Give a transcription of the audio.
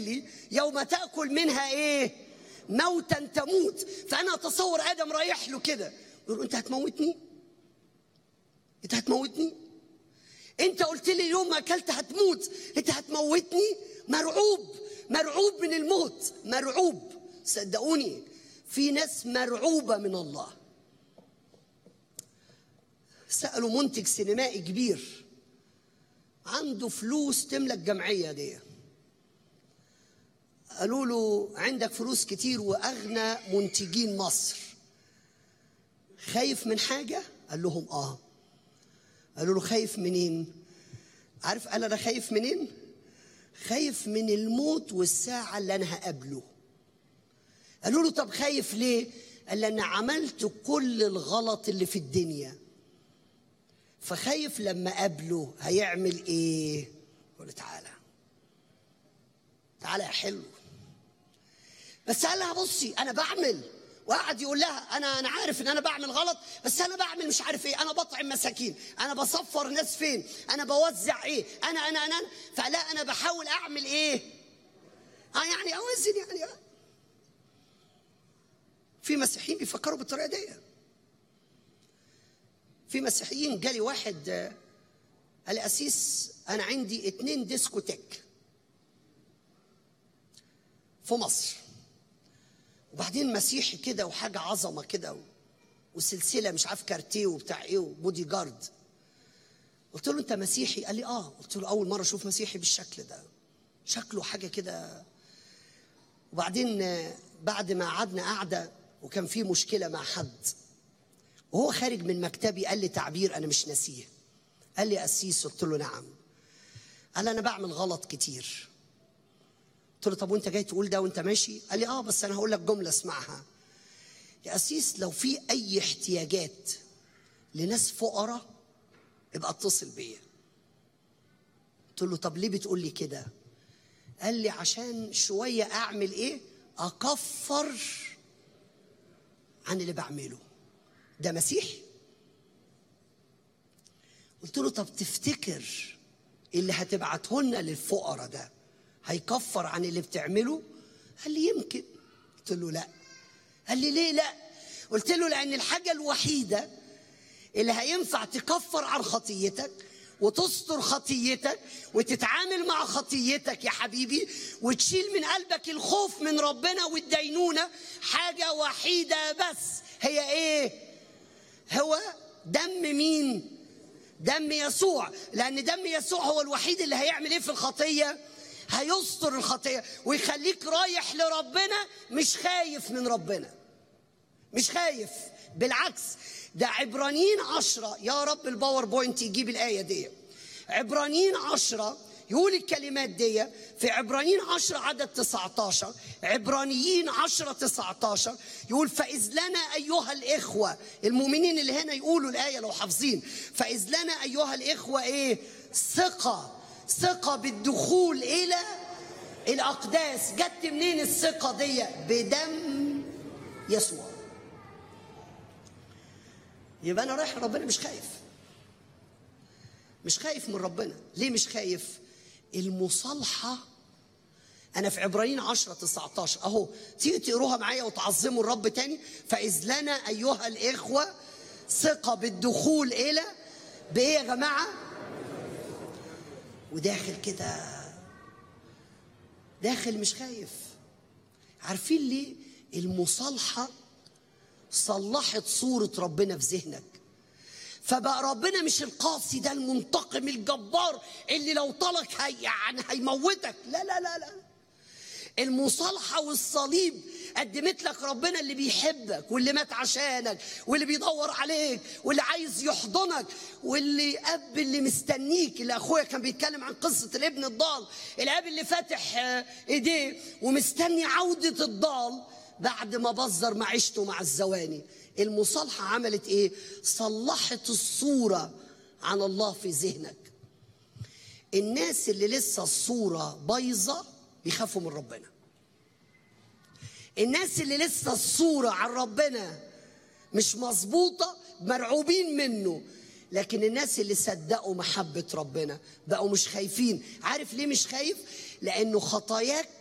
لي يوم تاكل منها ايه موتا تموت فانا اتصور ادم رايح له كده يقول له، انت هتموتني انت هتموتني انت قلت لي يوم ما اكلت هتموت انت هتموتني مرعوب مرعوب من الموت مرعوب صدقوني في ناس مرعوبه من الله سالوا منتج سينمائي كبير عنده فلوس تملى الجمعيه دي قالوا له عندك فلوس كتير واغنى منتجين مصر خايف من حاجه قال لهم اه قالوا له خايف منين عارف قال انا خايف منين خايف من الموت والساعه اللي انا هقابله قالوا له طب خايف ليه قال لأن عملت كل الغلط اللي في الدنيا فخايف لما قابله هيعمل ايه يقول له تعالى تعالى يا حلو بس قال لها بصي انا بعمل وقعد يقول لها انا انا عارف ان انا بعمل غلط بس انا بعمل مش عارف ايه انا بطعم مساكين انا بصفر ناس فين انا بوزع ايه انا انا انا, أنا. فلا انا بحاول اعمل ايه اه يعني اوزن يعني آه. في مسيحيين بيفكروا بالطريقه دي في مسيحيين جالي واحد آه، قال لي اسيس انا عندي اتنين ديسكوتيك في مصر وبعدين مسيحي كده وحاجه عظمه كده و- وسلسله مش عارف كارتيه وبتاع ايه وبودي جارد قلت له انت مسيحي قال لي اه قلت له اول مره اشوف مسيحي بالشكل ده شكله حاجه كده وبعدين آه، بعد ما قعدنا قعده وكان في مشكله مع حد وهو خارج من مكتبي قال لي تعبير انا مش ناسيه قال لي قسيس قلت له نعم قال انا بعمل غلط كتير قلت له طب وانت جاي تقول ده وانت ماشي قال لي اه بس انا هقول لك جمله اسمعها يا قسيس لو في اي احتياجات لناس فقراء ابقى اتصل بيا قلت له طب ليه بتقول لي كده قال لي عشان شويه اعمل ايه اكفر عن اللي بعمله ده مسيحي قلت له طب تفتكر اللي هتبعته لنا للفقراء ده هيكفر عن اللي بتعمله قال لي يمكن قلت له لا قال لي ليه لا قلت له لان الحاجه الوحيده اللي هينفع تكفر عن خطيتك وتستر خطيتك وتتعامل مع خطيتك يا حبيبي وتشيل من قلبك الخوف من ربنا والدينونه حاجه وحيده بس هي ايه هو دم مين دم يسوع لان دم يسوع هو الوحيد اللي هيعمل ايه في الخطيه هيستر الخطيه ويخليك رايح لربنا مش خايف من ربنا مش خايف بالعكس ده عبرانيين عشرة يا رب الباوربوينت يجيب الآية دي عبرانيين عشرة يقول الكلمات دي في عبرانيين عشرة عدد 19 عبرانيين عشرة 19 يقول فإذ لنا أيها الإخوة المؤمنين اللي هنا يقولوا الآية لو حافظين فإذ لنا أيها الإخوة إيه ثقة ثقة بالدخول إلى الأقداس جت منين الثقة دي بدم يسوع يبقى انا رايح لربنا مش خايف مش خايف من ربنا ليه مش خايف المصالحة أنا في عبرانيين 10 19 أهو تيجي تقروها معايا وتعظموا الرب تاني فإذ لنا أيها الإخوة ثقة بالدخول إلى بإيه يا جماعة؟ وداخل كده داخل مش خايف عارفين ليه؟ المصالحة صلحت صورة ربنا في ذهنك فبقى ربنا مش القاسي ده المنتقم الجبار اللي لو طلق هي يعني هيموتك لا لا لا لا المصالحة والصليب قدمت لك ربنا اللي بيحبك واللي مات عشانك واللي بيدور عليك واللي عايز يحضنك واللي اب اللي مستنيك اللي اخويا كان بيتكلم عن قصة الابن الضال الاب اللي فاتح آه، ايديه ومستني عودة الضال بعد ما بذر معيشته مع الزواني المصالحة عملت ايه صلحت الصورة عن الله في ذهنك الناس اللي لسه الصورة بايظة بيخافوا من ربنا الناس اللي لسه الصورة عن ربنا مش مظبوطة مرعوبين منه لكن الناس اللي صدقوا محبة ربنا بقوا مش خايفين عارف ليه مش خايف لأنه خطاياك